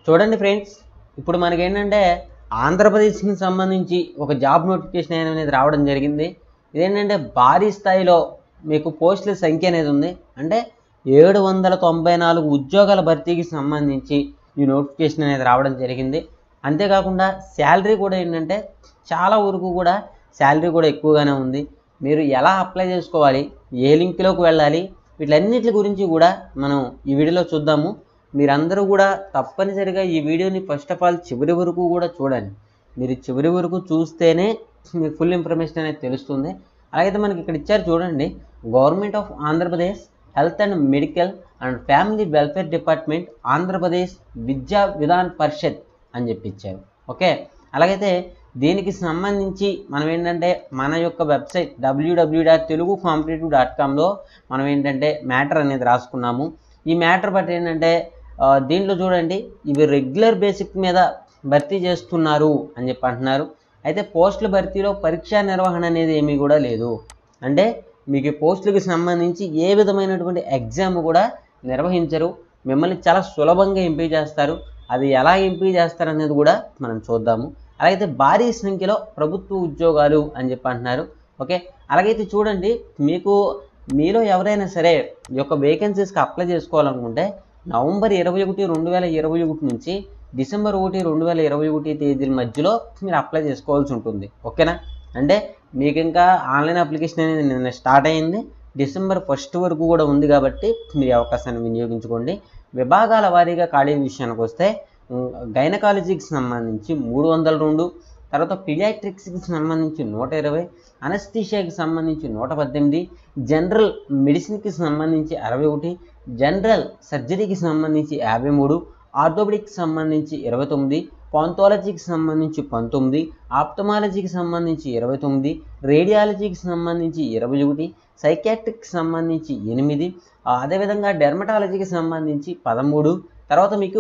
చూడండి ఫ్రెండ్స్ ఇప్పుడు మనకి ఏంటంటే ఆంధ్రప్రదేశ్కి సంబంధించి ఒక జాబ్ నోటిఫికేషన్ అనేది రావడం జరిగింది ఇదేంటంటే భారీ స్థాయిలో మీకు పోస్టుల సంఖ్య అనేది ఉంది అంటే ఏడు వందల తొంభై నాలుగు ఉద్యోగాల భర్తీకి సంబంధించి ఈ నోటిఫికేషన్ అనేది రావడం జరిగింది అంతేకాకుండా శాలరీ కూడా ఏంటంటే చాలా వరకు కూడా శాలరీ కూడా ఎక్కువగానే ఉంది మీరు ఎలా అప్లై చేసుకోవాలి ఏ లింక్లోకి వెళ్ళాలి వీటిలన్నిటి గురించి కూడా మనం ఈ వీడియోలో చూద్దాము మీరందరూ కూడా తప్పనిసరిగా ఈ వీడియోని ఫస్ట్ ఆఫ్ ఆల్ చివరి వరకు కూడా చూడండి మీరు చివరి వరకు చూస్తేనే మీకు ఫుల్ ఇన్ఫర్మేషన్ అనేది తెలుస్తుంది అలాగైతే మనకి ఇక్కడ ఇచ్చారు చూడండి government of Andhra Pradesh health and medical and family welfare department Andhra Pradesh Vidya Vidhan పరిషత్ అని చెప్పి ఇచ్చారు ఓకే అలాగైతే దీనికి సంబంధించి మనం ఏంటంటే మన యొక్క website WW dot Telugu competitive dot కామ్లో మనం ఏంటంటే మ్యాటర్ అనేది రాసుకున్నాము ఈ మ్యాటర్ బట్టి ఏంటంటే ఆ, దీంట్లో చూడండి ఇవి రెగ్యులర్ బేసిక్ మీద భర్తీ చేస్తున్నారు అని చెప్పి అంటున్నారు అయితే పోస్టుల భర్తీలో పరీక్షా నిర్వహణ అనేది ఏమీ కూడా లేదు అంటే మీకు ఈ పోస్టులకు సంబంధించి ఏ విధమైనటువంటి ఎగ్జామ్ కూడా నిర్వహించరు మిమ్మల్ని చాలా సులభంగా ఎంపిక చేస్తారు అది ఎలా ఎంపిక చేస్తారు అనేది కూడా మనం చూద్దాము అలాగైతే భారీ సంఖ్యలో ప్రభుత్వ ఉద్యోగాలు అని చెప్పి అంటున్నారు ఓకే అలాగైతే చూడండి మీకు మీలో ఎవరైనా సరే ఈ యొక్క వేకెన్సీస్కి అప్లై చేసుకోవాలనుకుంటే నవంబర్ ఇరవై ఒకటి రెండు వేల ఇరవై ఒకటి నుంచి డిసెంబర్ ఒకటి రెండు వేల ఇరవై ఒకటి తేదీల మధ్యలో మీరు అప్లై చేసుకోవాల్సి ఉంటుంది ఓకేనా అంటే మీకు ఇంకా ఆన్లైన్ అప్లికేషన్ అనేది నిన్న స్టార్ట్ అయింది డిసెంబర్ ఫస్ట్ వరకు కూడా ఉంది కాబట్టి మీరు ఈ అవకాశాన్ని వినియోగించుకోండి విభాగాల వారీగా ఖాళీ విషయానికి వస్తే గైనకాలజీకి సంబంధించి మూడు వందల రెండు తర్వాత పిడియాట్రిక్స్కి సంబంధించి నూట ఇరవై అనస్థీషియాకి సంబంధించి నూట పద్దెనిమిది జనరల్ మెడిసిన్కి సంబంధించి అరవై ఒకటి జనరల్ సర్జరీకి సంబంధించి యాభై మూడు ఆర్థోపెడిక్కి సంబంధించి ఇరవై తొమ్మిది పాంథాలజీకి సంబంధించి పంతొమ్మిది ఆప్టమాలజీకి సంబంధించి ఇరవై తొమ్మిది రేడియాలజీకి సంబంధించి ఇరవై ఒకటి సైకాట్రిక్కి సంబంధించి ఎనిమిది ఆ, అదేవిధంగా డెర్మటాలజీకి సంబంధించి పదమూడు తర్వాత మీకు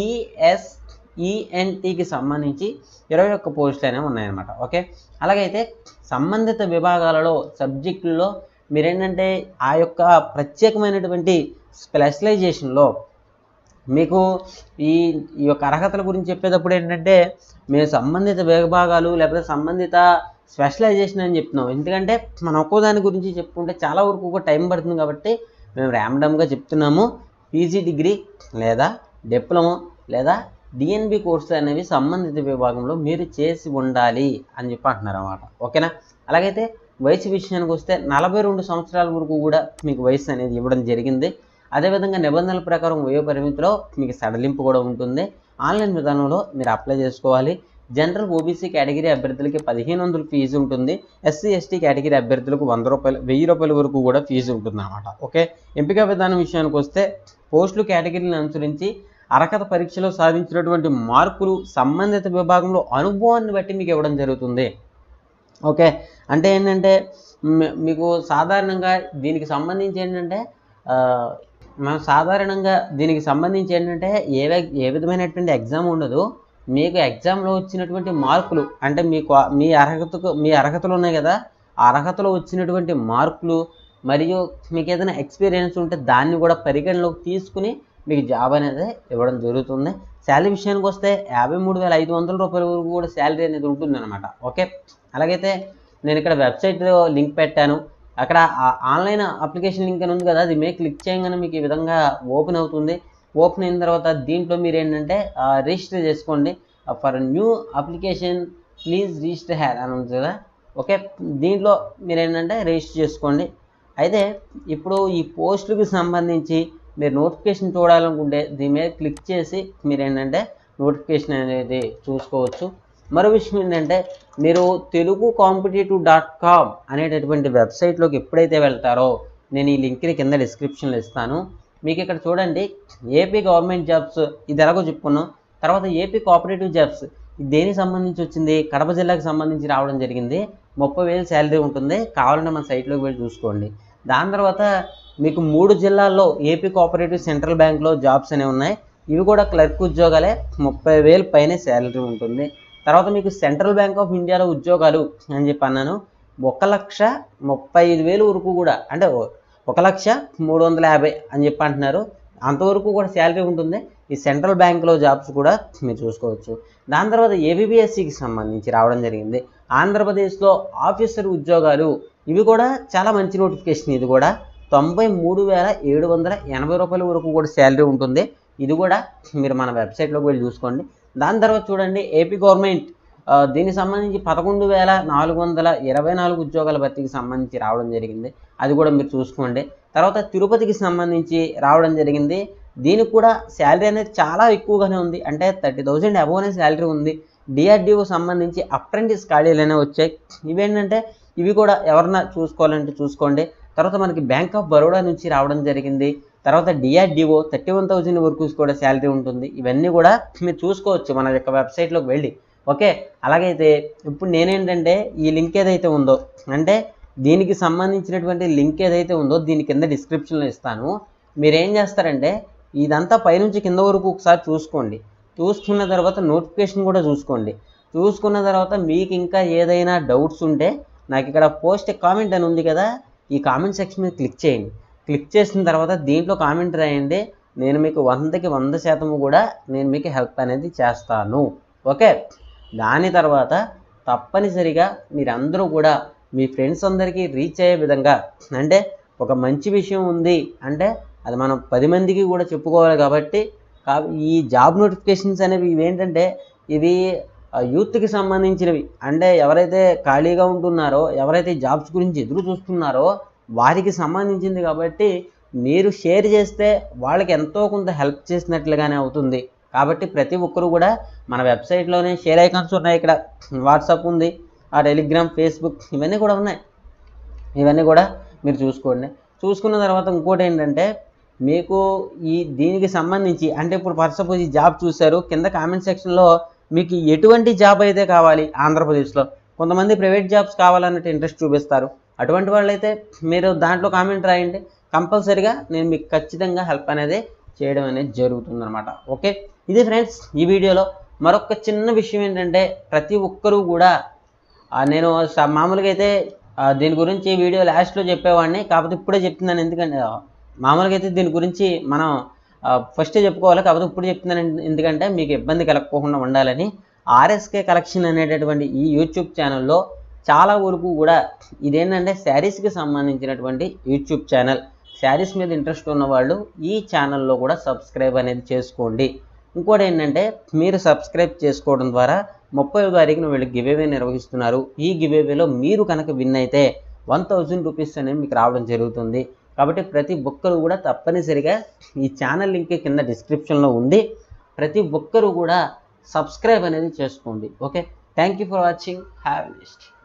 ఈఎస్ ఈఎన్టీకి సంబంధించి ఇరవై ఒక్క పోస్టులు అనేవి ఉన్నాయన్నమాట ఓకే అలాగైతే సంబంధిత విభాగాలలో సబ్జెక్టుల్లో మీరేంటంటే ఆ యొక్క ప్రత్యేకమైనటువంటి స్పెషలైజేషన్లో మీకు ఈ ఈ యొక్క అర్హతల గురించి చెప్పేటప్పుడు ఏంటంటే మేము సంబంధిత విభాగాలు లేకపోతే సంబంధిత స్పెషలైజేషన్ అని చెప్తున్నాం ఎందుకంటే మనం ఒక్కో దాని గురించి చెప్పుకుంటే చాలా వరకు ఒక టైం పడుతుంది కాబట్టి మేము ర్యాండమ్గా చెప్తున్నాము పీజీ డిగ్రీ లేదా డిప్లొమా లేదా డిఎన్బి కోర్సులు అనేవి సంబంధిత విభాగంలో మీరు చేసి ఉండాలి అని చెప్పి అంటున్నారు అన్నమాట ఓకేనా అలాగైతే వయసు విషయానికి వస్తే నలభై రెండు సంవత్సరాల వరకు కూడా మీకు వయసు అనేది ఇవ్వడం జరిగింది అదేవిధంగా నిబంధనల ప్రకారం వయో పరిమితిలో మీకు సడలింపు కూడా ఉంటుంది ఆన్లైన్ విధానంలో మీరు అప్లై చేసుకోవాలి జనరల్ ఓబీసీ కేటగిరీ అభ్యర్థులకి పదిహేను వందలు ఫీజు ఉంటుంది ఎస్సీ ఎస్టీ కేటగిరీ అభ్యర్థులకు వంద రూపాయలు వెయ్యి రూపాయల వరకు కూడా ఫీజు ఉంటుంది అనమాట ఓకే ఎంపిక విధానం విషయానికి వస్తే పోస్టులు కేటగిరీని అనుసరించి అర్హత పరీక్షలో సాధించినటువంటి మార్కులు సంబంధిత విభాగంలో అనుభవాన్ని బట్టి మీకు ఇవ్వడం జరుగుతుంది ఓకే అంటే ఏంటంటే మ్- మీకు సాధారణంగా దీనికి సంబంధించి ఏంటంటే ఆ, మనం సాధారణంగా దీనికి సంబంధించి ఏంటంటే ఏ వై- ఏ విధమైనటువంటి ఎగ్జామ్ ఉండదు మీకు ఎగ్జామ్లో వచ్చినటువంటి మార్కులు అంటే మీకు ఆ- మీ అర్హతకు మీ అర్హతలు ఉన్నాయి కదా ఆ అర్హతలో వచ్చినటువంటి మార్కులు మరియు మీకు ఏదైనా ఎక్స్పీరియన్స్ ఉంటే దాన్ని కూడా పరిగణలోకి తీసుకుని మీకు జాబ్ అనేది ఇవ్వడం జరుగుతుంది శాలరీ విషయానికి వస్తే యాభై మూడు వేల ఐదు వందల రూపాయల వరకు కూడా శాలరీ అనేది ఉంటుంది అనమాట ఓకే అలాగైతే నేను ఇక్కడ వెబ్సైట్ లింక్ పెట్టాను అక్కడ ఆ ఆన్లైన్ అప్లికేషన్ లింక్ అని ఉంది కదా అది మే క్లిక్ చేయగానే మీకు ఈ విధంగా ఓపెన్ అవుతుంది ఓపెన్ అయిన తర్వాత దీంట్లో మీరు ఏంటంటే రిజిస్టర్ చేసుకోండి for new application please register here అని ఉంది కదా ఓకే దీంట్లో మీరు ఏంటంటే రిజిస్టర్ చేసుకోండి అయితే ఇప్పుడు ఈ పోస్టులకు సంబంధించి మీరు నోటిఫికేషన్ చూడాలనుకుంటే దీని మీద క్లిక్ చేసి మీరు ఏంటంటే నోటిఫికేషన్ అనేది చూసుకోవచ్చు మరో విషయం ఏంటంటే మీరు తెలుగు కాంపిటేటివ్ డాట్ కామ్ అనేటటువంటి వెబ్సైట్లోకి ఎప్పుడైతే వెళ్తారో నేను ఈ లింక్ని కింద డిస్క్రిప్షన్లో ఇస్తాను మీకు ఇక్కడ చూడండి ఏపీ గవర్నమెంట్ జాబ్స్ ఇది ఎలాగో చెప్పుకున్నాం తర్వాత ఏపీ కోఆపరేటివ్ జాబ్స్ ఇది దేనికి సంబంధించి వచ్చింది కడప జిల్లాకి సంబంధించి రావడం జరిగింది ముప్పై వేలు శాలరీ ఉంటుంది కావాలంటే మన సైట్లోకి వెళ్ళి చూసుకోండి దాని తర్వాత మీకు మూడు జిల్లాల్లో ఏపీ కోఆపరేటివ్ సెంట్రల్ బ్యాంక్లో జాబ్స్ అనేవి ఉన్నాయి ఇవి కూడా క్లర్క్ ఉద్యోగాలే ముప్పై వేలు పైనే శాలరీ ఉంటుంది తర్వాత మీకు సెంట్రల్ బ్యాంక్ ఆఫ్ ఇండియాలో ఉద్యోగాలు అని చెప్పి అన్నాను ఒక లక్ష ముప్పై ఐదు వేలు వరకు కూడా అంటే ఓ- ఒక లక్ష మూడు వందల యాభై అని చెప్పి అంటున్నారు అంతవరకు కూడా శాలరీ ఉంటుంది ఈ సెంట్రల్ బ్యాంక్లో జాబ్స్ కూడా మీరు చూసుకోవచ్చు దాని తర్వాత ఏబిబిఎస్సికి సంబంధించి రావడం జరిగింది ఆంధ్రప్రదేశ్లో ఆఫీసర్ ఉద్యోగాలు ఇవి కూడా చాలా మంచి నోటిఫికేషన్ ఇది కూడా తొంభై మూడు వేల ఏడు వందల ఎనభై రూపాయల వరకు కూడా శాలరీ ఉంటుంది ఇది కూడా మీరు మన వెబ్సైట్లోకి వెళ్ళి చూసుకోండి దాని తర్వాత చూడండి ఏపీ గవర్నమెంట్ ఆ, దీనికి సంబంధించి పదకొండు వేల నాలుగు వందల ఇరవై నాలుగు ఉద్యోగాల భర్తీకి సంబంధించి రావడం జరిగింది అది కూడా మీరు చూసుకోండి తర్వాత తిరుపతికి సంబంధించి రావడం జరిగింది దీనికి కూడా శాలరీ అనేది చాలా ఎక్కువగానే ఉంది అంటే థర్టీ థౌజండ్ అబోనే శాలరీ ఉంది డిఆర్డిఓ సంబంధించి అప్రెంటిస్ ఖాళీలు అనేవి వచ్చాయి ఇవేంటంటే ఇవి కూడా ఎవరన్నా చూసుకోవాలంటే చూసుకోండి తర్వాత మనకి బ్యాంక్ ఆఫ్ బరోడా నుంచి రావడం జరిగింది తర్వాత డిఆర్డిఓ థర్టీ వన్ థౌజండ్ వరకు కూడా శాలరీ ఉంటుంది ఇవన్నీ కూడా మీరు చూసుకోవచ్చు మన యొక్క వెబ్సైట్లోకి వెళ్ళి ఓకే అలాగైతే ఇప్పుడు నేనేంటంటే ఈ లింక్ ఏదైతే ఉందో అంటే దీనికి సంబంధించినటువంటి లింక్ ఏదైతే ఉందో దీని కింద డిస్క్రిప్షన్లో ఇస్తాను మీరు ఏం చేస్తారంటే ఇదంతా పైనుంచి కింద వరకు ఒకసారి చూసుకోండి చూసుకున్న తర్వాత నోటిఫికేషన్ కూడా చూసుకోండి చూసుకున్న తర్వాత మీకు ఇంకా ఏదైనా డౌట్స్ ఉంటే నాకు ఇక్కడ పోస్ట్ కామెంట్ అని ఉంది కదా ఈ కామెంట్ సెక్షన్ మీద క్లిక్ చేయండి క్లిక్ చేసిన తర్వాత దీంట్లో కామెంట్ రాయండి నేను మీకు వందకి వంద శాతము కూడా నేను మీకు హెల్ప్ అనేది చేస్తాను ఓకే దాని తర్వాత తప్పనిసరిగా మీరందరూ కూడా మీ ఫ్రెండ్స్ అందరికీ రీచ్ అయ్యే విధంగా అంటే ఒక మంచి విషయం ఉంది అంటే అది మనం పది మందికి కూడా చెప్పుకోవాలి కాబట్టి కా- ఈ జాబ్ నోటిఫికేషన్స్ అనేవి ఇవి ఏంటంటే ఇవి ఆ, యూత్కి సంబంధించినవి అంటే ఎవరైతే ఖాళీగా ఉంటున్నారో ఎవరైతే ఈ జాబ్స్ గురించి ఎదురు చూస్తున్నారో వారికి సంబంధించింది కాబట్టి మీరు షేర్ చేస్తే వాళ్ళకి ఎంతో కొంత హెల్ప్ చేసినట్లుగానే అవుతుంది కాబట్టి ప్రతి ఒక్కరు కూడా మన వెబ్సైట్లోనే షేర్ ఐకాన్స్ ఉన్నాయి ఇక్కడ వాట్సాప్ ఉంది ఆ టెలిగ్రామ్ ఫేస్బుక్ ఇవన్నీ కూడా ఉన్నాయి ఇవన్నీ కూడా మీరు చూసుకోండి చూసుకున్న తర్వాత ఇంకోటి ఏంటంటే మీకు ఈ దీనికి సంబంధించి అంటే ఇప్పుడు ఫర్ సపోజ్ ఈ జాబ్ చూశారు కింద కామెంట్ సెక్షన్లో మీకు ఎటువంటి జాబ్ అయితే కావాలి ఆంధ్రప్రదేశ్లో కొంతమంది ప్రైవేట్ జాబ్స్ కావాలన్నట్టు ఇంట్రెస్ట్ చూపిస్తారు అటువంటి వాళ్ళైతే మీరు దాంట్లో కామెంట్ రాయండి కంపల్సరీగా నేను మీకు ఖచ్చితంగా హెల్ప్ అనేది చేయడం అనేది జరుగుతుందన్నమాట ఓకే ఇది ఫ్రెండ్స్ ఈ వీడియోలో మరొక చిన్న విషయం ఏంటంటే ప్రతి ఒక్కరూ కూడా ఆ, నేను స- మామూలుగా అయితే ఆ, దీని గురించి వీడియో లాస్ట్లో చెప్పేవాడిని కాకపోతే ఇప్పుడే చెప్తున్నాను ఎందుకంటే ఆ, మామూలుగా అయితే దీని గురించి మనం ఫస్ట్ చెప్పుకోవాలి కాకపోతే ఇప్పుడు చెప్తున్నాను ఎందు- ఎందుకంటే మీకు ఇబ్బంది కలగకుండా ఉండాలని ఆర్ఎస్కే కలెక్షన్ అనేటటువంటి ఈ యూట్యూబ్ ఛానల్లో చాలా వరకు కూడా ఇదేంటంటే శారీస్కి సంబంధించినటువంటి యూట్యూబ్ ఛానల్ శారీస్ మీద ఇంట్రెస్ట్ ఉన్న వాళ్ళు ఈ ఛానల్లో కూడా సబ్స్క్రైబ్ అనేది చేసుకోండి ఇంకోటి ఏంటంటే మీరు సబ్స్క్రైబ్ చేసుకోవడం ద్వారా ముప్పై తారీఖున వీళ్ళు గివేవే నిర్వహిస్తున్నారు ఈ గివేవేలో మీరు కనుక విన్ అయితే వన్ థౌజండ్ రూపీస్ అనేది మీకు రావడం జరుగుతుంది కాబట్టి ప్రతి ఒక్కరు కూడా తప్పనిసరిగా ఈ ఛానల్ లింక్ కింద డిస్క్రిప్షన్లో ఉంది ప్రతి ఒక్కరు కూడా సబ్స్క్రైబ్ అనేది చేసుకోండి okay thank you for watching have next